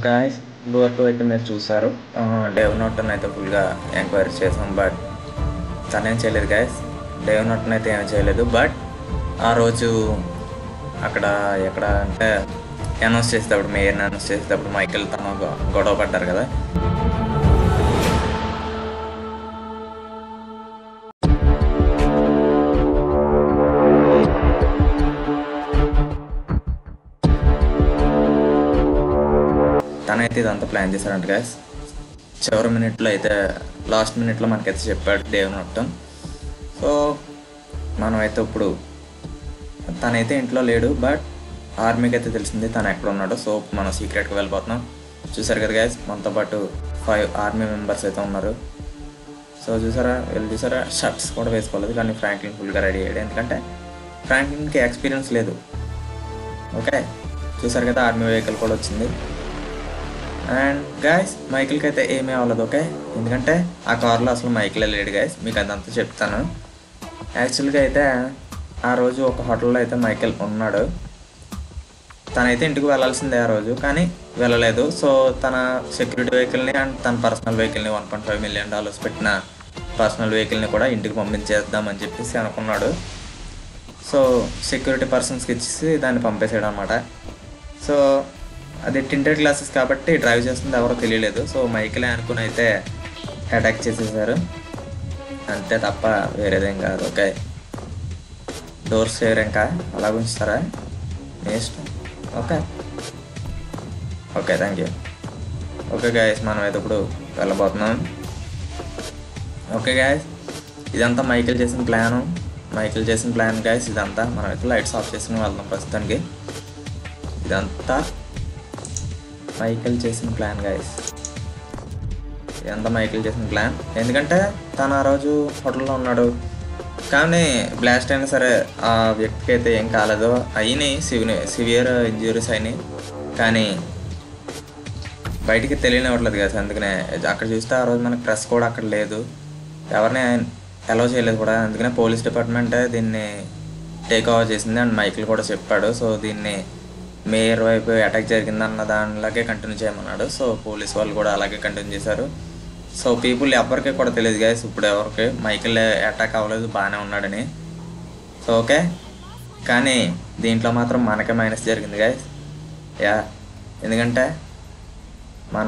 Guys వరకు అయితే మీరు చూసారు డేవ్ నోటన్ అయితే ఫుల్గా ఎంక్వైరీ చేసాం బట్ తనేం చేయలేదు గాయస్ డేవ్ నోటన్ అయితే ఏం చేయలేదు బట్ ఆ రోజు అక్కడ ఎక్కడ అంటే అనౌన్స్ చేసేటప్పుడు మేయర్ని అనౌన్స్ చేసేటప్పుడు మైకేల్ తమ గొ- గొడవ పడ్డారు కదా తనైతే ఇదంతా ప్లాన్ చేశారంట గాయస్ చివరి మినిట్లో అయితే లాస్ట్ మినిట్లో మనకైతే చెప్పాడు డేవ్ నొట్టం సో మనమైతే ఇప్పుడు తనైతే ఇంట్లో లేడు బట్ ఆర్మీకి అయితే తెలిసింది తను ఎక్కడ ఉన్నాడో సో మనం సీక్రెట్గా వెళ్ళిపోతున్నాం చూసారు కదా గాయస్ మనతో పాటు ఫైవ్ ఆర్మీ మెంబర్స్ అయితే ఉన్నారు సో చూసారా వీళ్ళు చూసారా షర్ట్స్ కూడా వేసుకోలేదు కానీ ఫ్రాంక్లిన్ ఫుల్గా రెడీ అయ్యాడు ఎందుకంటే ఫ్రాంక్లిన్కి ఎక్స్పీరియన్స్ లేదు ఓకే చూసారు కదా ఆర్మీ వెహికల్ కూడా వచ్చింది అండ్ గాయస్ మైకిల్కి అయితే ఏమీ అవ్వలేదు ఓకే ఎందుకంటే ఆ కార్లో అసలు మైకిల్ లేడు గాయస్ మీకు అదంతా చెప్తాను యాక్చువల్గా అయితే ఆ రోజు ఒక హోటల్లో అయితే మైకిల్ ఉన్నాడు తనైతే ఇంటికి వెళ్ళాల్సిందే ఆ రోజు కానీ వెళ్ళలేదు సో తన సెక్యూరిటీ వెహికల్ని అండ్ తన పర్సనల్ వెహికల్ని one point five million dollars పెట్టిన పర్సనల్ వెహికల్ని కూడా ఇంటికి పంపించేద్దామని చెప్పేసి అనుకున్నాడు సో సెక్యూరిటీ పర్సన్స్కి ఇచ్చేసి దాన్ని పంపేసాడు అనమాట సో అది టింటెడ్ గ్లాసెస్ కాబట్టి డ్రైవ్ చేస్తుంది ఎవరో తెలియలేదు సో మైకిలే అనుకుని అయితే అటాక్ చేసేసారు అంతే తప్ప వేరేదేం కాదు ఓకే డోర్స్ చేయరు ఇంకా అలా ఉంచుతారా మీ ఇష్టం okay okay thank you okay guys మనం అయితే ఇప్పుడు వెళ్ళబోతున్నాం ఓకే గాయస్ ఇదంతా మైకిల్ చేసిన ప్లాను మైకిల్ చేసిన ప్లాన్ గాయస్ ఇదంతా మనం అయితే లైట్స్ ఆఫ్ చేసుకుని వెళ్దాం ప్రస్తుతానికి ఇదంతా మైకిల్ చేసిన ప్లాన్ గాయస్ ఇదంతా మైకిల్ చేసిన ప్లాన్ ఎందుకంటే తను ఆ రోజు హోటల్లో ఉన్నాడు కానీ బ్లాస్ట్ అయినా సరే ఆ వ్యక్తికి అయితే ఏం కాలేదు అయినాయి సివి సివియర్ ఇంజురీస్ అయినాయి కానీ బయటికి తెలియనివ్వట్లేదు కదా అందుకనే అక్కడ చూస్తే ఆ రోజు మనకి ప్రెస్ కూడా అక్కడ లేదు ఎవరిని అలౌ చేయలేదు కూడా అందుకనే పోలీస్ డిపార్ట్మెంటే దీన్ని టేక్ ఓవర్ చేసింది అండ్ మైకిల్ కూడా చెప్పాడు సో దీన్ని మేయర్ వైపు అటాక్ జరిగిందన్న దానిలాగే కంటిన్యూ చేయమన్నాడు సో పోలీస్ వాళ్ళు కూడా అలాగే కంటిన్యూ చేశారు సో పీపుల్ ఎవరికి కూడా తెలియదు గైస్ ఇప్పుడు ఎవరికి మైకిల్ అటాక్ అవ్వలేదు బాగానే ఉన్నాడని సో ఓకే కానీ దీంట్లో మాత్రం మనకే మైనస్ జరిగింది గైస్ యా ఎందుకంటే మన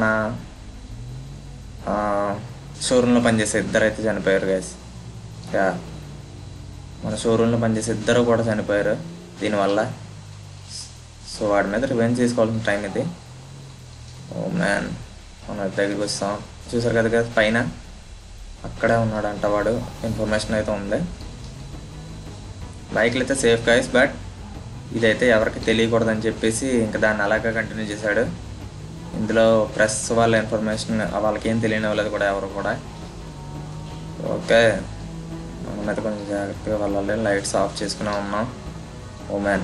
షోరూంలో పనిచేసే ఇద్దరు అయితే చనిపోయారు గైస్ యా మన షోరూంలో పనిచేసే ఇద్దరు కూడా చనిపోయారు దీనివల్ల సో వాడి మీద రివెంజ్ చేసుకోవాల్సిన టైం ఇది ఓ మ్యాన్ మన దగ్గరికి వస్తాం చూసారు కదా కదా పైన అక్కడే ఉన్నాడంట వాడు ఇన్ఫర్మేషన్ అయితే ఉంది బైక్లు అయితే సేఫ్ గాయస్ బట్ ఇదైతే ఎవరికి తెలియకూడదని చెప్పేసి ఇంకా దాన్ని అలాగే కంటిన్యూ చేశాడు ఇందులో ప్రెస్ వాళ్ళ ఇన్ఫర్మేషన్ వాళ్ళకి ఏం తెలియనివ్వలేదు కూడా ఎవరు కూడా ఓకే మనం అయితే కొంచెం జాగ్రత్తగా వెళ్ళాలి లైట్స్ ఆఫ్ చేసుకునే ఉన్నాం ఓ మ్యాన్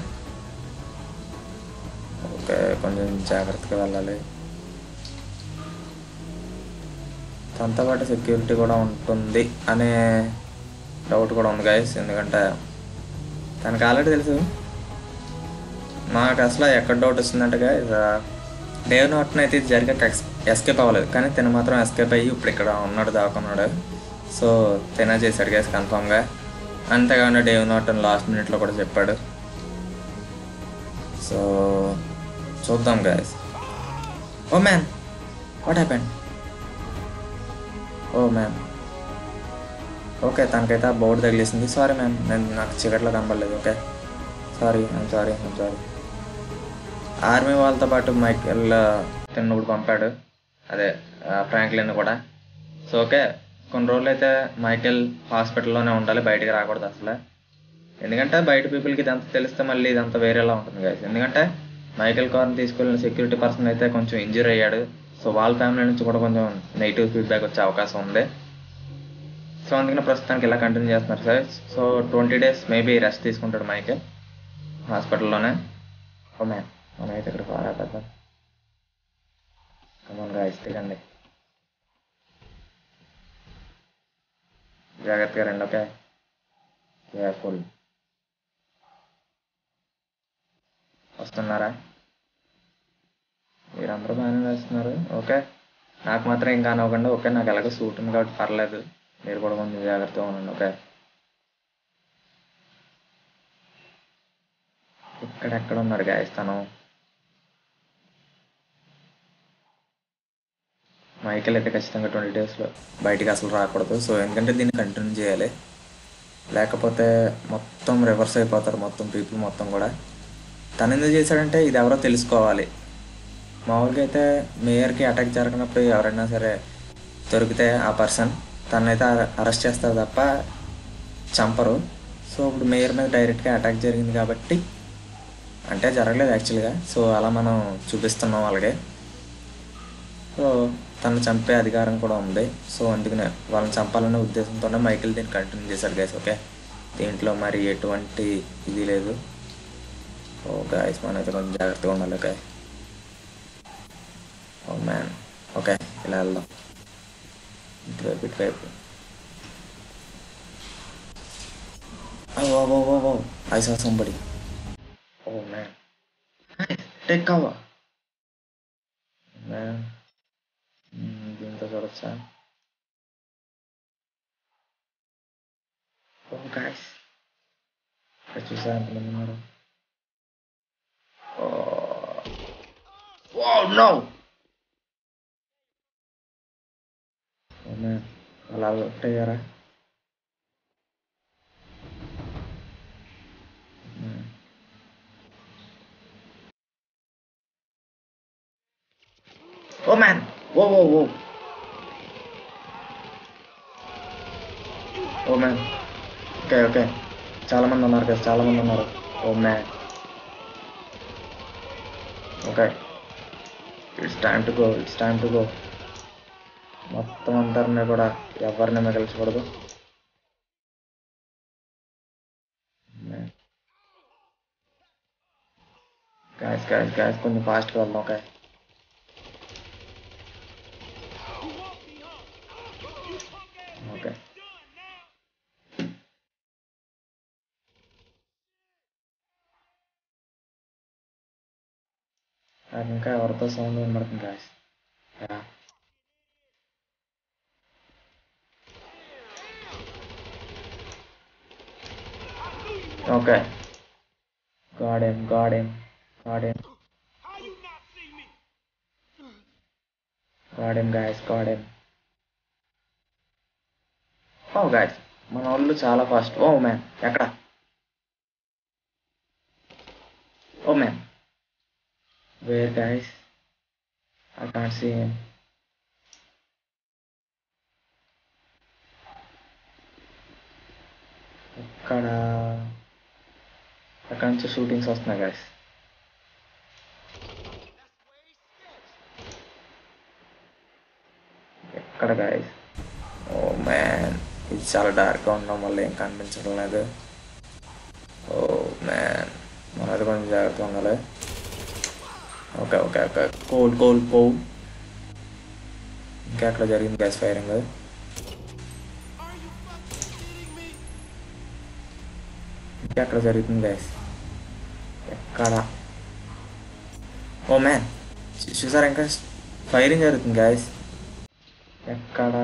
ఓకే కొంచెం జాగ్రత్తగా వెళ్ళాలి తనతో పాటు సెక్యూరిటీ కూడా ఉంటుంది అనే డౌట్ కూడా ఉంది గాయస్ ఎందుకంటే తనకు ఆల్రెడీ తెలుసు నాకు అసలు ఎక్కడ డౌట్ వస్తుందంటే గాయస్ డేవ్ నోట్ని అయితే ఇది జరిగాక ఎస్కేప్ అవ్వలేదు కానీ తను మాత్రం ఎస్కేప్ అయ్యి ఇప్పుడు ఇక్కడ ఉన్నాడు దాకున్నాడు సో తినే చేశాడు గ్యాస్ కన్ఫామ్గా అంతేకాకుండా డేవ్ నోటన్ లాస్ట్ మినిట్లో కూడా చెప్పాడు సో చూద్దాం guys oh man what happened oh ma'am okay తనకైతే ఆ బోర్డు తగిలేసింది సారీ మ్యామ్ నేను నాకు చీకట్లో కనపడలేదు okay sorry I'm sorry I'm sorry army వాళ్ళతో పాటు మైకెల్ తిన్నప్పుడు పంపాడు అదే ఫ్రాంక్లిన్ కూడా సో ఓకే కొన్ని రోజులు అయితే మైకెల్ హాస్పిటల్లోనే ఉండాలి బయటికి రాకూడదు అసలు ఎందుకంటే బయట పీపుల్కి ఇదంతా తెలిస్తే మళ్ళీ ఇదంతా వేరేలా ఉంటుంది కదా ఎందుకంటే మైకేల్ కార్ని తీసుకెళ్ళిన సెక్యూరిటీ పర్సన్ అయితే కొంచెం ఇంజూర్ అయ్యాడు సో వాళ్ళ ఫ్యామిలీ నుంచి కూడా కొంచెం నెగిటివ్ ఫీడ్బ్యాక్ వచ్చే అవకాశం ఉంది సో అందుకనే ప్రస్తుతానికి ఇలా కంటిన్యూ చేస్తున్నారు sir so twenty days maybe rest తీసుకుంటాడు మైకేల్ హాస్పిటల్లోనే ఓ మ్యామ్ మనం అయితే ఇక్కడ ఫారా పెద్ద కమన్ గాయస్ దిగండి జాగ్రత్తగా రండి ఓకే కేర్ఫుల్ వస్తున్నారా మీరందరూ బాగానే వేస్తున్నారు ఓకే నాకు మాత్రం ఇంకా అనవ్వకుండా ఓకే నాకు ఎలాగో సూట్ ఉంది కాబట్టి పర్లేదు మీరు కూడా కొంచెం జాగ్రత్తగా ఉండండి ఓకే ఇక్కడ ఎక్కడ ఉన్నారు గాయస్ తను మైకేల్ అయితే ఖచ్చితంగా ట్వంటీ డేస్లో బయటికి అసలు రాకూడదు సో ఎందుకంటే దీన్ని కంటిన్యూ చేయాలి లేకపోతే మొత్తం రివర్స్ అయిపోతారు మొత్తం పీపుల్ మొత్తం కూడా తను ఎందుకు చేశాడంటే ఇది ఎవరో తెలుసుకోవాలి మామూలుగా అయితే మేయర్కి అటాక్ జరగనప్పుడు ఎవరైనా సరే దొరికితే ఆ పర్సన్ తనైతే అరెస్ట్ చేస్తారు తప్ప చంపరు సో ఇప్పుడు మేయర్ మీద డైరెక్ట్గా అటాక్ జరిగింది కాబట్టి అంటే జరగలేదు యాక్చువల్గా సో అలా మనం చూపిస్తున్నాం వాళ్ళకి సో తను చంపే అధికారం కూడా ఉంది సో అందుకనే వాళ్ళని చంపాలనే ఉద్దేశంతోనే మైకిల్ దీన్ని కంటిన్యూ చేశాడు గైస్ ఓకే దీంట్లో మరి ఎటువంటి ఇది లేదు ఓ గాయస్ మనం అయితే కొంచెం జాగ్రత్తగా ఉండాలి ఓకే ఓ మ్యాన్ ఓకే ఇలా వెళ్దాం ఇటువైపు ఇటువైపు oh oh oh oh I saw somebody oh man take cover man దీంతో చూడొచ్చా ఓ గాయస్ ఇక్కడ చూసారా ఎంతమంది ఉన్నారు ఓ నో ఓ మ్యాన్ అలా అయ్యారా oh man oh oh oh oh man okay okay చాలా మంది ఉన్నారు కదా చాలా మంది ఉన్నారు oh man okay it's time to go it's time to go మొత్తం అందరినీ కూడా ఎవరిని మిగల్చకూడదు గాయస్ గాయస్ గాయస్ కొంచెం ఫాస్ట్గా వెళ్దాం ఓకే ఓకే నాకు ఇంకా ఎవరితో సౌండ్ వినబడుతుంది guys okay got him got him got him got him guys got him oh guys మన వాళ్ళు చాలా ఫాస్ట్ ఓ మ్యాన్ ఎక్కడ oh man where guys I can't see him ఎక్కడ అక్కడ నుంచి షూటింగ్స్ వస్తున్నాయి గాయస్ ఎక్కడ గాయస్ ఓ మ్యాన్ ఇది చాలా డార్క్గా ఉండడం వల్ల ఏం కనిపించడం లేదు ఓ మ్యాన్ మన అది కొంచెం జాగ్రత్తగా ఉండాలి okay okay okay cool cool cool ఇంకా ఎక్కడ జరిగింది గ్యాస్ ఫైరింగ్ ఇంకా ఎక్కడ జరుగుతుంది గ్యాస్ ఎక్కడ ఓ మ్యాన్ చూసారా ఇంకా ఫైరింగ్ జరుగుతుంది గ్యాస్ ఎక్కడ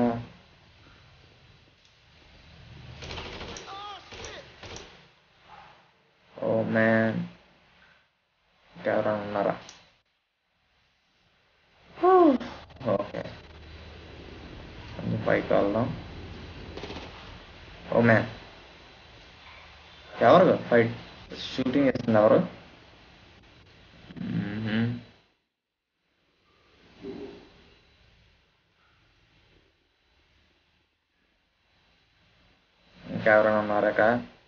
ఓ మ్యాన్ ఇంకెవరైనా ఉన్నారా ఓకే కొంచెం పైకి వెళ్దాం ఓ మ్యాన్ ఎవరు ఫైట్ షూటింగ్ చేస్తుంది ఎవరు మ్మ్హ్మ్. ఇంకెవరైనా ఉన్నారా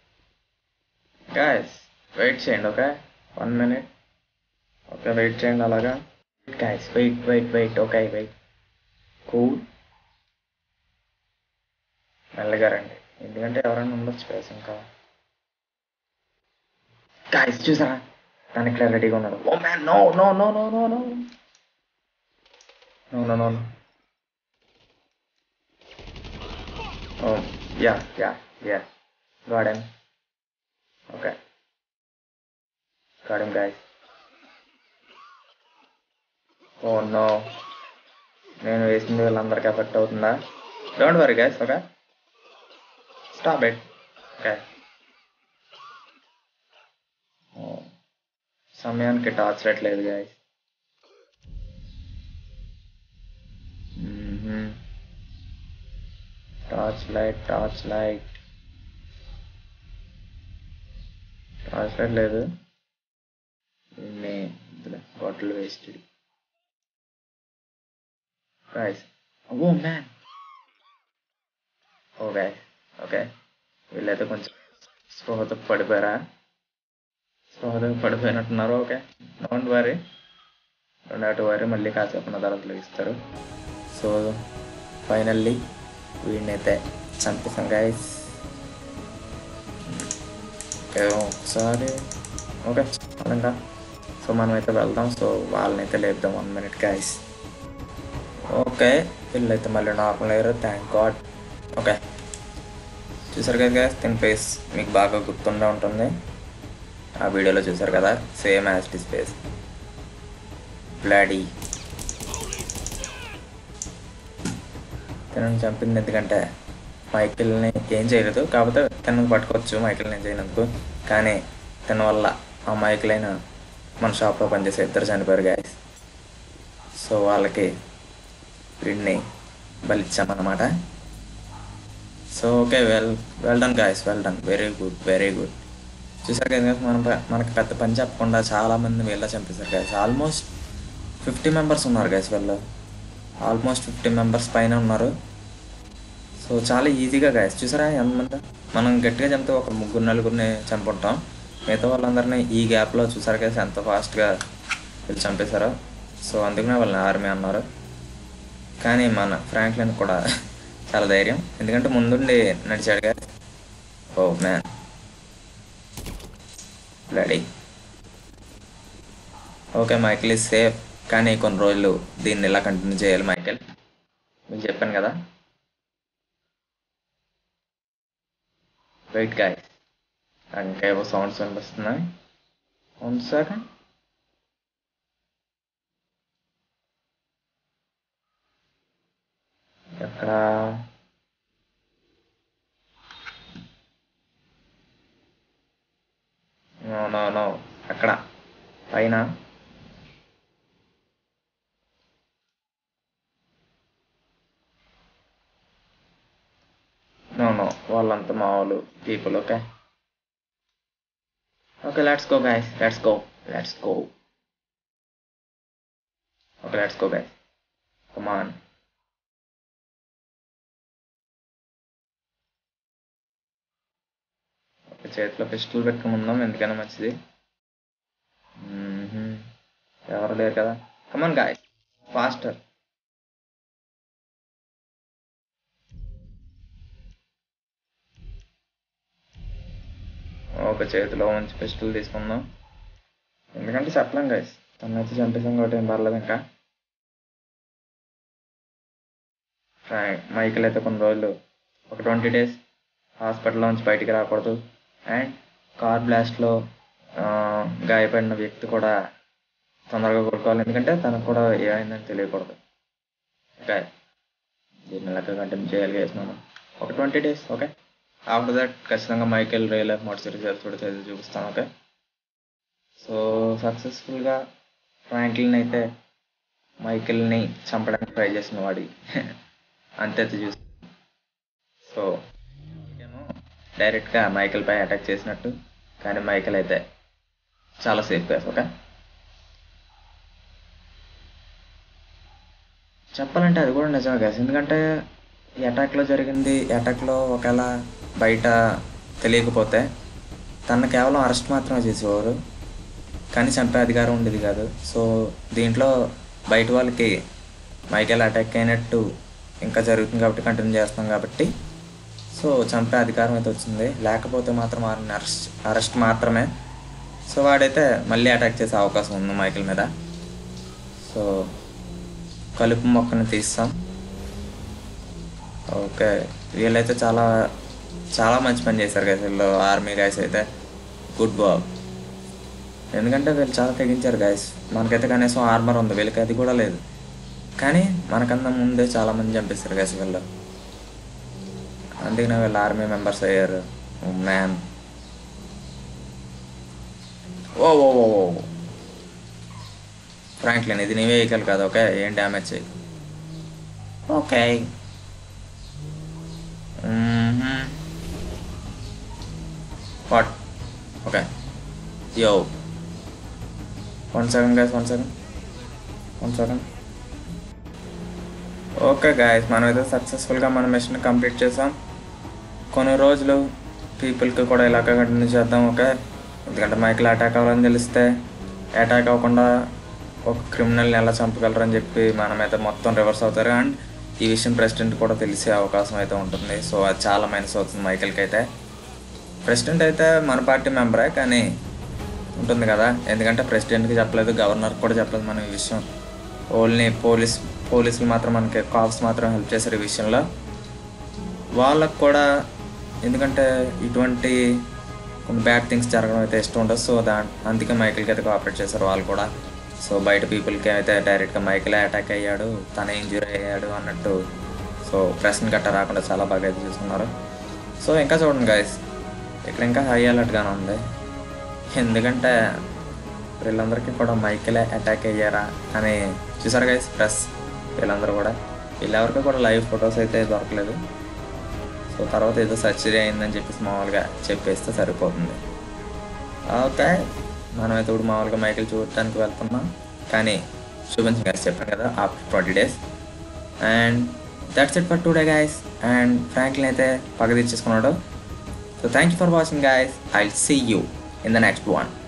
గాయస్ వెయిట్ చేయండి okay one minute okay wait చేయండి అలాగా guys wait wait wait okay wait cool మెల్లగా రండి ఎందుకంటే ఎవరైనా ఉండొచ్చు ప్లేస్ ఇంకా గాయస్ చూసారా తను ఇక్కడ రెడీగా ఉన్నాడు oh man no no no no no no no no no oh yeah yeah yeah garden okay Got him, guys. Oh no నేను వేసింది వీళ్ళందరికీ ఎఫెక్ట్ అవుతుందా don't worry guys okay stop it okay సమయానికి టార్చ్ లైట్ లేదు guys torch light torch light torch light లేదు దీన్ని bottle waste guys oh man oh guys okay వీళ్ళైతే కొంచెం స్పృహతో పడిపోయారా స్పృహతో పడిపోయినట్టున్నారు okay don't worry don't have to worry మళ్ళీ కాసేపు ఉన్న తర్వాత ఇస్తారు సో ఫైనల్లీ వీడినైతే చంపేసాం గైస్ ఓకే ఒకసారి ఓకే ఇంకా సో మనం అయితే వెళ్దాం సో వాళ్ళనైతే లేపుదాం వన్ మినిట్ గైస్ ఓకే వీళ్ళైతే మళ్ళీ నార్మల్ అయ్యారు థ్యాంక్ గాడ్ ఓకే చూసారు కదా గైస్ దీని ఫేస్ మీకు బాగా గుర్తుండే ఉంటుంది ఆ వీడియోలో చూసారు కదా same as the space bloody తనని చంపింది ఎందుకంటే మైకిల్ని ఏం చేయలేదు కాకపోతే తనకు పట్టుకోవచ్చు మైకిల్ని ఏం చేయనందుకు కానీ తన వల్ల ఆ మైకిల్ అయిన మన షాప్లో పనిచేసే ఇద్దరు చనిపోయారు గాయస్ సో వాళ్ళకి వీడిని బలిచ్చామన్నమాట so okay well well done guys well done very good very good చూసారు కదా guys, మనం ప- మనకి పెద్ద పని చెప్పకుండా చాలామంది వీళ్ళ చంపేశారు గాయస్ ఆల్మోస్ట్ ఫిఫ్టీ మెంబర్స్ ఉన్నారు గాయస్ వీళ్ళు ఆల్మోస్ట్ ఫిఫ్టీ మెంబర్స్ పైన ఉన్నారు సో చాలా ఈజీగా గాయస్ చూసారా ఎంతమంది మనం గట్టిగా చంపితే ఒక ముగ్గురు నలుగురిని చంపుంటాం మిగతా వాళ్ళందరినీ ఈ గ్యాప్లో చూసారు కదా ఎంత ఫాస్ట్గా వీళ్ళు చంపేశారో సో అందుకనే వాళ్ళని ఆర్మీ అన్నారు కానీ మన ఫ్రాంక్లిన్ కూడా చాలా ధైర్యం ఎందుకంటే ముందుండి నడిచాడు కదా oh man ready okay Michael is safe కానీ కొన్ని రోజులు దీన్ని ఇలా కంటిన్యూ చేయాలి మైకిల్ మీకు చెప్పాను కదా వెయిట్ గాయ్ ఇంకా ఏవో సౌండ్స్ వినిపిస్తున్నాయి వన్ సెకండ్ ఎక్కడ నో నో నో అక్కడ పైన నో నో వాళ్ళంతా మామూలు people okay okay let's go guys let's go let's go okay let's go guys come on ఒక చేతిలో పిస్టల్ పెట్టుకుని ఉందాం ఎందుకైనా మంచిది మ్మ్హ్మ్. ఎవరు లేరు కదా కమాన్ గాయ్ ఫాస్టర్ ఒక చేతిలో మంచి పిస్టల్ తీసుకుందాం ఎందుకంటే చెప్పలేం గైస్ తనైతే చంపేసాం కాబట్టి ఏం పర్లేదు ఇంకా ఫ్రాంక్ మైకిల్ అయితే కొన్ని రోజులు ఒక ట్వంటీ డేస్ హాస్పిటల్లో నుంచి బయటికి రాకూడదు అండ్ కార్ బ్లాస్ట్లో గాయపడిన వ్యక్తి కూడా తొందరగా కొట్టుకోవాలి ఎందుకంటే తనకు కూడా ఏమైందని తెలియకూడదు ఓకే దీన్ని లెక్క కంటిన్యూ చేయాలి guys మనం ఒక twenty days okay after that ఖచ్చితంగా Michael real life mode series episode చేసి చూపిస్తాను ఓకే సో సక్సెస్ఫుల్గా ఫ్రాంక్లిన్ అయితే మైకిల్ని చంపడానికి ట్రై చేసిన వాడి అంతే చూసి సో నేను డైరెక్ట్గా మైకిల్ పై అటాక్ చేసినట్టు కానీ మైకిల్ అయితే చాలా సేఫ్ ప్లేస్ ఓకే చెప్పాలంటే అది కూడా నిజమే కదా ఎందుకంటే ఈ అటాక్లో జరిగింది ఈ అటాక్లో ఒకవేళ బయట తెలియకపోతే తన కేవలం అరెస్ట్ మాత్రమే చేసేవారు కానీ చంపే అధికారం ఉండేది కాదు సో దీంట్లో బయట వాళ్ళకి మైకేల్ అటాక్ అయినట్టు ఇంకా జరుగుతుంది కాబట్టి కంటిన్యూ చేస్తున్నాం కాబట్టి సో చంపే అధికారం అయితే వచ్చింది లేకపోతే మాత్రం వారిని అరెస్ట్ అరెస్ట్ మాత్రమే సో వాడైతే మళ్ళీ అటాక్ చేసే అవకాశం ఉంది మైకిల్ మీద సో కలుపు మొక్కను తీస్తాం ఓకే వీళ్ళైతే చాలా చాలా మంచి పని చేశారు కదా వీళ్ళు ఆర్మీ గైస్ అయితే గుడ్ బాబ్ ఎందుకంటే వీళ్ళు చాలా తెగించారు గాయస్ మనకైతే కనీసం ఆర్మర్ ఉంది వీళ్ళకి అది కూడా లేదు కానీ మనకన్నా ముందే చాలామంది చంపేస్తారు గాయస్ వీళ్ళు అందుకనే వీళ్ళు ఆర్మీ మెంబర్స్ అయ్యారు man oh oh oh oh Franklin ఇది నీ వెహికల్ కాదు ఓకే ఏం డ్యామేజ్ చేయి okay what okay yo one second guys one second one second okay guys మనమైతే సక్సెస్ఫుల్గా మన మిషన్ కంప్లీట్ చేసాం కొన్ని రోజులు పీపుల్కి కూడా ఇలాగ కంటిన్యూ చేద్దాం ఓకే ఎందుకంటే మైకిల్ అటాక్ అవ్వాలని తెలిస్తే అటాక్ అవ్వకుండా ఒక క్రిమినల్ని ఎలా చంపగలరని చెప్పి మనమైతే మొత్తం రివర్స్ అవుతారు అండ్ ఈ విషయం ప్రెసిడెంట్ కూడా తెలిసే అవకాశం అయితే ఉంటుంది సో అది చాలా మైనస్ అవుతుంది మైకిల్కి అయితే ప్రెసిడెంట్ అయితే మన పార్టీ మెంబరే కానీ ఉంటుంది కదా ఎందుకంటే ప్రెసిడెంట్కి చెప్పలేదు గవర్నర్కి కూడా చెప్పలేదు మనం ఈ విషయం ఓన్లీ పోలీస్ పోలీసులు మాత్రం మనకి కాప్స్ మాత్రం హెల్ప్ చేశారు ఈ విషయంలో వాళ్ళకు కూడా ఎందుకంటే ఇటువంటి కొన్ని బ్యాడ్ థింగ్స్ జరగడం అయితే ఇష్టం ఉండదు సో దా అందుకే మైకిల్కి అయితే కోఆపరేట్ చేశారు వాళ్ళు కూడా సో బయట పీపుల్కి అయితే డైరెక్ట్గా మైకిల్ అటాక్ అయ్యాడు తన ఇంజూరీ అయ్యాడు అన్నట్టు సో ప్రెస్ని గట్ట రాకుండా చాలా బాగా అయితే చూసుకున్నారు సో ఇంకా చూడండి గైస్ ఇక్కడ ఇంకా హై అలర్ట్గానే ఉంది ఎందుకంటే వీళ్ళందరికీ కూడా మైకిలే అటాక్ అయ్యారా అని చూసారు గైస్ ప్రెస్ వీళ్ళందరూ కూడా వీళ్ళెవరికి కూడా లైవ్ ఫొటోస్ అయితే దొరకలేదు సో తర్వాత ఏదో సర్జరీ అయిందని చెప్పేసి మామూలుగా చెప్పేస్తే సరిపోతుంది ఓకే మనమైతే ఇప్పుడు మామూలుగా మైకిల్ చూడటానికి వెళ్తున్నాం కానీ చూపించిన గైస్ చెప్పాను కదా after twenty days and that's it for today guys and Franklin అయితే పగ తీర్చేసుకున్నాడు so thank you for watching guys I see you in the next one